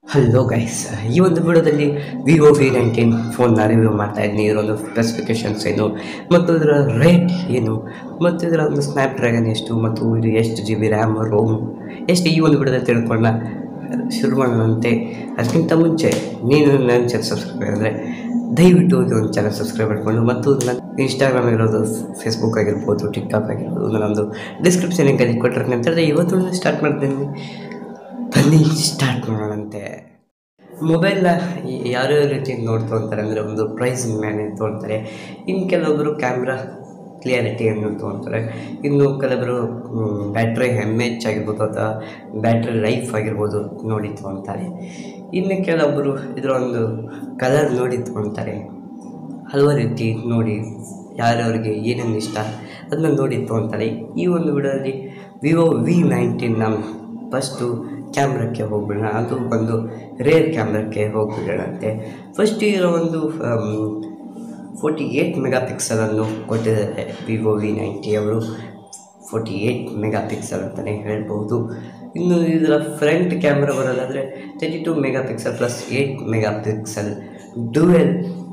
hello guys ಈ ಒಂದು ವಿಡಿಯೋದಲ್ಲಿ ವಿವೋ ವಿ ನೈನ್ಟೀನ್ ಫೋನ್ನ ರಿವ್ಯೂ ಮಾಡ್ತಾ ಇದ್ದೀನಿ ಇದರೊಂದು ಸ್ಪೆಸಿಫಿಕೇಷನ್ಸ್ ಏನು ಮತ್ತು ಇದರ ರೇಟ್ ಏನು ಮತ್ತು ಇದರ ಒಂದು ಸ್ನ್ಯಾಪ್ ಡ್ರ್ಯಾಗನ್ ಎಷ್ಟು ಮತ್ತು ಇದು ಎಷ್ಟು ಜಿ ಬಿ ರ್ಯಾಮ್ ರೋಮ್ ಎಷ್ಟು ಈ ಒಂದು ವಿಡಿಯೋದಲ್ಲಿ ತಿಳ್ಕೊಳ್ಳೋಣ ಶುರು ಮಾಡೋಣಂತೆ ಅದಕ್ಕಿಂತ ಮುಂಚೆ ನೀನು ನನ್ನ ಚಾನಲ್ ಸಬ್ಸ್ಕ್ರೈಬ್ ಅಂದರೆ ದಯವಿಟ್ಟು ಇದು ಒಂದು ಚಾನಲ್ ಸಬ್ಸ್ಕ್ರೈಬ್ ಮಾಡಿಕೊಂಡು ಮತ್ತು ನನ್ನ ಇನ್ಸ್ಟಾಗ್ರಾಮ್ ಇರೋದು ಫೇಸ್ಬುಕ್ ಆಗಿರ್ಬೋದು ಟಿಕ್ಟಾಕ್ ಆಗಿರ್ಬೋದು ನನ್ನೊಂದು ಡಿಸ್ಕ್ರಿಪ್ಷನ್ ಲಿಂಕಲ್ಲಿ ಕೊಟ್ಟಿರ್ತೀನಿ ಅಂತ ಹೇಳಿದ್ರೆ ಇವತ್ತು ಸ್ಟಾರ್ಟ್ ಮಾಡ್ತೀನಿ ಬನ್ನಿ ಸ್ಟಾರ್ಟ್ ಮಾಡೋಣಂತೆ ಮೊಬೈಲ್ನ ಯಾವ್ಯಾವ ರೀತಿ ನೋಡ್ಕೊತಾರೆ ಅಂದರೆ ಒಂದು ಪ್ರೈಸ್ ಮೇಲೆ ತೊಗೊಳ್ತಾರೆ ಇನ್ನು ಕೆಲವೊಬ್ಬರು ಕ್ಯಾಮ್ರಾ ಕ್ಲಿಯಾರಿಟಿಯನ್ನು ತೊಗೊಳ್ತಾರೆ ಇನ್ನು ಕೆಲವರು ಬ್ಯಾಟ್ರಿ ಎಮ್ ಎಚ್ ಆಗಿರ್ಬೋದು ಅಥವಾ ಬ್ಯಾಟ್ರಿ ಲೈಫ್ ಆಗಿರ್ಬೋದು ನೋಡಿ ತೊಗೊಳ್ತಾರೆ ಇನ್ನು ಕೆಲವೊಬ್ಬರು ಇದರ ಒಂದು ಕಲರ್ ನೋಡಿ ತೊಗೊಳ್ತಾರೆ ಹಲವಾರು ರೀತಿ ನೋಡಿ ಯಾರ್ಯಾರಿಗೆ ಏನೇನು ಇಷ್ಟ ಅದನ್ನ ನೋಡಿ ತೊಗೊಳ್ತಾರೆ ಈ ಒಂದು ವಿಡಿಯೋದಲ್ಲಿ ವಿವೋ ವಿ ನೈನ್ಟೀನ್ನ ಫಸ್ಟು ಕ್ಯಾಮ್ರಕ್ಕೆ ಹೋಗ್ಬಿಡೋಣ ಅದು ಬಂದು ರೇರ್ ಕ್ಯಾಮ್ರಕ್ಕೆ ಹೋಗ್ಬಿಡೋಣಂತೆ ಫಸ್ಟ್ ಇರೋ ಒಂದು ಫೋರ್ಟಿ ಏಯ್ಟ್ ಮೆಗಾ ಪಿಕ್ಸಲನ್ನು ಕೊಟ್ಟಿದ್ದಾರೆ ವಿವೋ ವಿ ನೈಂಟಿ ಅವರು ಫೋರ್ಟಿ ಏಯ್ಟ್ ಮೆಗಾ ಪಿಕ್ಸಲ್ ಅಂತಲೇ ಹೇಳ್ಬೋದು ಇನ್ನು ಇದರ ಫ್ರಂಟ್ ಕ್ಯಾಮ್ರಾ ಬರೋದಾದರೆ thirty two mega pixel plus eight mega pixel dual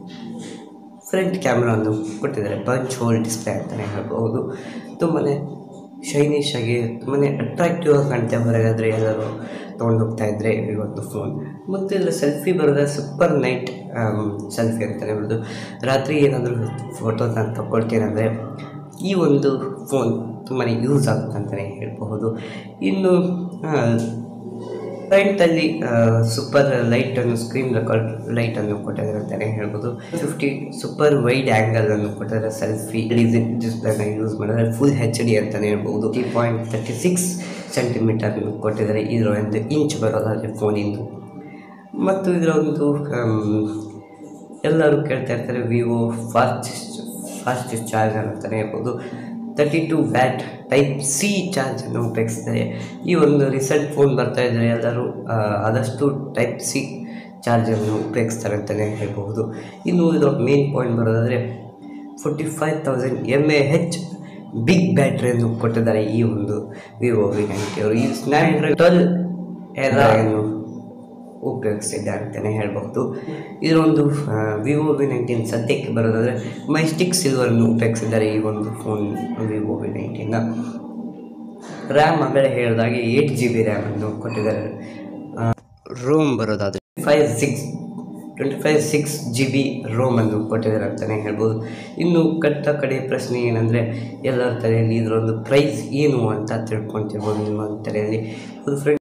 front ಕ್ಯಾಮ್ರಾವನ್ನು ಕೊಟ್ಟಿದ್ದಾರೆ ಬಂಚ್ ಹೋಲ್ ಡಿಸ್ಪ್ಲೇ ಅಂತಲೇ ಹೇಳ್ಬೋದು ತುಂಬಾ ಶೈನಿಶ್ ಆಗಿ ತುಂಬಾ ಅಟ್ರಾಕ್ಟಿವ್ ಆಗಿ ಕಾಣ್ತಾ ಹೊರಗಾದರೆ ಎಲ್ಲರೂ ತೊಗೊಂಡು ಹೋಗ್ತಾ ಇದ್ದರೆ ಈ ಒಂದು ಫೋನ್ ಮತ್ತು ಇದರ ಸೆಲ್ಫಿ ಬರೋದ್ರೆ ಸೂಪರ್ ನೈಟ್ ಸೆಲ್ಫಿ ಅಂತಲೇ ಹೇಳ್ಬೋದು ರಾತ್ರಿ ಏನಾದರೂ ಫೋಟೋ ನಾನು ತಗೊಳ್ತೀನಂದರೆ ಈ ಒಂದು ಫೋನ್ ತುಂಬಾ ಯೂಸ್ ಆಗುತ್ತೆ ಅಂತಲೇ ಹೇಳ್ಬಹುದು ಇನ್ನು ಫ್ರಂಟಲ್ಲಿ ಸೂಪರ್ ಲೈಟನ್ನು ಸ್ಕ್ರೀನ್ ರೆಕಾರ್ಡ್ ಲೈಟನ್ನು ಕೊಟ್ಟಿದ್ದಾರೆ ಅಂತಲೇ ಹೇಳ್ಬೋದು ಫಿಫ್ಟಿ ಸೂಪರ್ ವೈಡ್ ಆ್ಯಂಗಲನ್ನು ಕೊಟ್ಟಿದ್ದಾರೆ ಸೆಲ್ಫಿ ಡಿಸ್ಪ್ಲೇನ ಯೂಸ್ ಮಾಡಿದ್ರೆ ಫುಲ್ ಹೆಚ್ ಡಿ ಅಂತಲೇ ಹೇಳ್ಬೋದು ತ್ರೀ ಪಾಯಿಂಟ್ ತರ್ಟಿ ಸಿಕ್ಸ್ ಸೆಂಟಿಮೀಟರ್ನು ಕೊಟ್ಟಿದ್ದಾರೆ ಇದರ ಒಂದು ಇಂಚ್ ಬರೋದಾದರೆ ಫೋನಿಂದು ಮತ್ತು ಇದರ ಒಂದು ಎಲ್ಲರೂ ಕೇಳ್ತಾ ಇರ್ತಾರೆ ವಿವೋ ಫಾಸ್ಟೆಸ್ಟ್ ಫಾಸ್ಟೆಸ್ಟ್ ಚಾರ್ಜರ್ ಅಂತಲೇ ಹೇಳ್ಬೋದು thirty two watt type C ಚಾರ್ಜನ್ನು ಉಪಯೋಗಿಸ್ತಾರೆ ಈ ಒಂದು ರೀಸೆಂಟ್ ಫೋನ್ ಬರ್ತಾ ಇದ್ದರೆ ಎಲ್ಲರೂ ಆದಷ್ಟು ಟೈಪ್ ಸಿ ಚಾರ್ಜನ್ನು ಉಪಯೋಗಿಸ್ತಾರೆ ಅಂತಲೇ ಹೇಳ್ಬಹುದು ಇನ್ನು ಇದರ ಮೇನ್ ಪಾಯಿಂಟ್ ಬರೋದಾದರೆ forty five thousand M A H big ಬ್ಯಾಟ್ರಿಯನ್ನು ಕೊಟ್ಟಿದ್ದಾರೆ ಈ ಒಂದು ವಿವೋ ವಿ ನೈಂಟಿ ಅವರು ಈ ಸ್ನ್ಯಾಪ್ ಟ್ವೆಲ್ ಎರಾಯನ್ನು ಉಪಯೋಗಿಸಿದ್ದಾರೆ ಅಂತಲೇ ಹೇಳ್ಬಹುದು ಇದರೊಂದು ವಿವೋ ವಿ ನೈನ್ಟೀನ್ ಸದ್ಯಕ್ಕೆ ಬರೋದಾದರೆ ಮೈಸ್ಟಿಕ್ ಸಿಲ್ವರನ್ನು ಉಪಯೋಗಿಸಿದ್ದಾರೆ ಈ ಒಂದು ಫೋನ್ ವಿವೋ ವಿ ನೈನ್ಟೀನ ರ್ಯಾಮ್ ಆಗಲೇ ಹೇಳಿದಾಗೆ ಏಯ್ಟ್ ಜಿ ಬಿ ರ್ಯಾಮನ್ನು ಕೊಟ್ಟಿದ್ದಾರೆ ರೋಮ್ ಬರೋದಾದರೆ five six twenty five six G B ರೋಮನ್ನು ಕೊಟ್ಟಿದ್ದಾರೆ ಅಂತಲೇ ಹೇಳ್ಬೋದು ಇನ್ನು ಕಟ್ಟ ಕಡೆ ಪ್ರಶ್ನೆ ಏನಂದರೆ ಎಲ್ಲರ ತಲೆಯಲ್ಲಿ ಇದರೊಂದು ಪ್ರೈಸ್ ಏನು ಅಂತ ತಿಳ್ಕೊತಿರ್ಬೋದು ನಿಮ್ಮ ತಲೆಯಲ್ಲಿ ಒಂದು ಫ್ರೆಂಡ್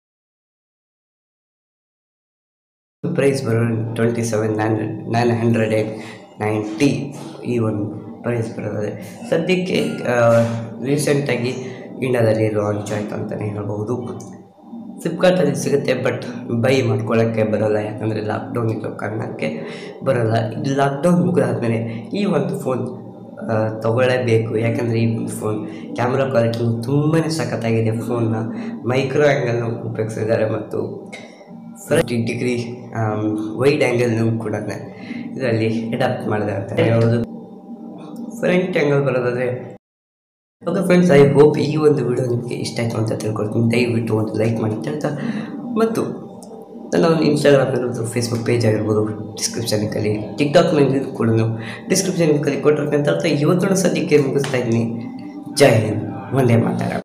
ಪ್ರೈಸ್ ಬರೋ twenty seven nine nine hundred eight ninety ಈ ಒಂದು ಪ್ರೈಸ್ ಬರೋದಾದರೆ ಸದ್ಯಕ್ಕೆ ರೀಸೆಂಟಾಗಿ ಇಂಡಿಯಾದಲ್ಲಿ ಲಾಂಚ್ ಆಯಿತು ಅಂತಲೇ ಹೇಳ್ಬೋದು ಫ್ಲಿಪ್ಕಾರ್ಟಲ್ಲಿ ಸಿಗುತ್ತೆ ಬಟ್ ಬೈ ಮಾಡ್ಕೊಳ್ಳೋಕ್ಕೆ ಬರೋಲ್ಲ ಯಾಕಂದರೆ ಲಾಕ್ಡೌನ್ ಇರೋ ಕಾರಣಕ್ಕೆ ಬರೋಲ್ಲ ಇದು ಲಾಕ್ಡೌನ್ ಮುಗಿದಾದ್ಮೇಲೆ ಈ ಒಂದು ಫೋನ್ ತಗೊಳ್ಳೇಬೇಕು ಯಾಕಂದರೆ ಈ ಒಂದು ಫೋನ್ ಕ್ಯಾಮ್ರಾ ಕ್ವಾಲಿಟಿ ತುಂಬಾ ಸಖತ್ತಾಗಿದೆ ಫೋನ್ನ ಮೈಕ್ರೋ ಆ್ಯಂಗಲ್ನ ಉಪಯೋಗಿಸಿದ್ದಾರೆ ಮತ್ತು ಫಸ್ಟ್ ಡಿಗ್ರಿ ವೈಡ್ ಆ್ಯಂಗಲ್ನು ಕೂಡ ಇದರಲ್ಲಿ ಅಡಾಪ್ಟ್ ಮಾಡಿದೆ ಅಂತ ಹೇಳ್ಬೋದು ಫ್ರಂಟ್ ಆ್ಯಂಗಲ್ ಬರೋದಾದರೆ ಓಕೆ ಫ್ರೆಂಡ್ಸ್ ಐ ಹೋಪ್ ಈ ಒಂದು ವಿಡಿಯೋ ನಿಮಗೆ ಇಷ್ಟ ಆಯಿತು ಅಂತ ತಿಳ್ಕೊಳ್ತೀನಿ ದಯವಿಟ್ಟು ಒಂದು ಲೈಕ್ ಮಾಡಿ ಅಂತ ಹೇಳ್ತಾ ಮತ್ತು ನನ್ನ ಒಂದು ಇನ್ಸ್ಟಾಗ್ರಾಮ್ ಇರ್ಬೋದು ಫೇಸ್ಬುಕ್ ಪೇಜ್ ಆಗಿರ್ಬೋದು ಡಿಸ್ಕ್ರಿಪ್ಷನ್ ಲಿಂಕಲ್ಲಿ ಟಿಕ್ಟಾಕ್ನಲ್ಲಿ ಕೂಡ ಡಿಸ್ಕ್ರಿಪ್ಷನ್ ಲಿಂಕಲ್ಲಿ ಕೊಟ್ಟಿರ್ತೀನಿ ಅಂತ ಹೇಳ್ತಾ ಇವತ್ತು ಸದ್ಯಕ್ಕೆ ಮುಗಿಸ್ತಾ ಇದ್ದೀನಿ ಜೈ ಹಿಂದ್ ಒಂದೇ ಮಾತಾಡ